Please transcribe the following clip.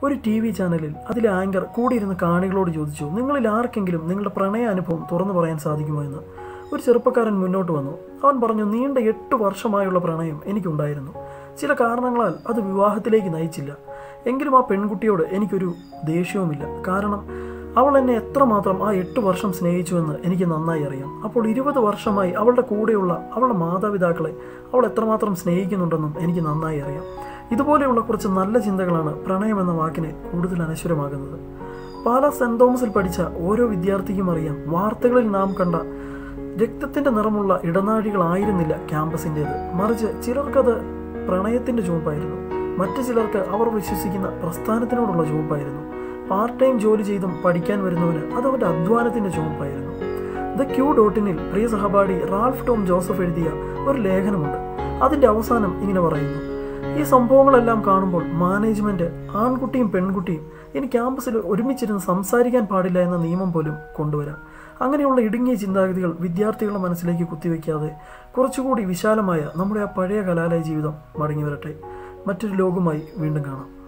ഒരു T V ചാനലിൽ അതിലെ ആങ്കർ കൂടിയിരുന്ന് കാണികളോട് ചോദിച്ചു നിങ്ങളിൽ ആർക്കെങ്കിലും നിങ്ങളുടെ പ്രണയ അനുഭവം തുറന്നു പറയാൻ സാധിക്കുമോ എന്ന് ഒരു ചെറുപ്പക്കാരൻ മുന്നോട്ട് വന്നു അവൻ പറഞ്ഞു നീണ്ട എട്ട് വർഷമായുള്ള പ്രണയം എനിക്കുണ്ടായിരുന്നു ചില കാരണങ്ങളാൽ അത് വിവാഹത്തിലേക്ക് നയിച്ചില്ല എങ്കിലും ആ പെൺകുട്ടിയോട് എനിക്കൊരു ദേഷ്യവുമില്ല കാരണം അവൾ എന്നെ എത്രമാത്രം ആ എട്ട് വർഷം സ്നേഹിച്ചുവെന്ന് എനിക്ക് നന്നായി അറിയാം അപ്പോൾ ഇരുപത് വർഷമായി അവളുടെ കൂടെയുള്ള അവളുടെ മാതാപിതാക്കളെ അവൾ എത്രമാത്രം സ്നേഹിക്കുന്നുണ്ടെന്നും എനിക്ക് നന്നായി അറിയാം ഇതുപോലെയുള്ള കുറച്ച് നല്ല ചിന്തകളാണ് പ്രണയം എന്ന വാക്കിനെ കൂടുതൽ അനശ്വരമാകുന്നത് പാലാ സെന്റ് തോമസിൽ പഠിച്ച ഓരോ വിദ്യാർത്ഥിക്കും അറിയാം വാർത്തകളിൽ നാം കണ്ട രക്തത്തിന്റെ നിറമുള്ള ഇടനാഴികളായിരുന്നില്ല ക്യാമ്പസിൻ്റേത് മറിച്ച് ചിലർക്കത് പ്രണയത്തിന്റെ ചുവപ്പായിരുന്നു മറ്റു ചിലർക്ക് അവർ വിശ്വസിക്കുന്ന പ്രസ്ഥാനത്തിനോടുള്ള ചുവപ്പായിരുന്നു പാർട്ട് ടൈം ജോലി ചെയ്തും പഠിക്കാൻ വരുന്നവന് അത് അവന്റെ അധ്വാനത്തിന്റെ ചുവപ്പായിരുന്നു ദ ക്യൂ ഡോട്ടിനിൽ പ്രിയ സഹപാഠി റാൾഫ് ടോം ജോസഫ് എഴുതിയ ഒരു ലേഖനമുണ്ട് അതിന്റെ അവസാനം ഇങ്ങനെ പറയുന്നു ഈ സംഭവങ്ങളെല്ലാം കാണുമ്പോൾ മാനേജ്മെന്റ് ആൺകുട്ടിയും പെൺകുട്ടിയും ഇനി ക്യാമ്പസിൽ ഒരുമിച്ചിരുന്ന് സംസാരിക്കാൻ പാടില്ല എന്ന നിയമം പോലും കൊണ്ടുവരാം അങ്ങനെയുള്ള ഇടുങ്ങിയ ചിന്താഗതികൾ വിദ്യാർത്ഥികളുടെ മനസ്സിലേക്ക് കുത്തിവെക്കാതെ കുറച്ചുകൂടി വിശാലമായ നമ്മുടെ ആ പഴയ കലാലയ ജീവിതം മടങ്ങി വരട്ടെ മറ്റൊരു ലോകമായി വീണ്ടും കാണാം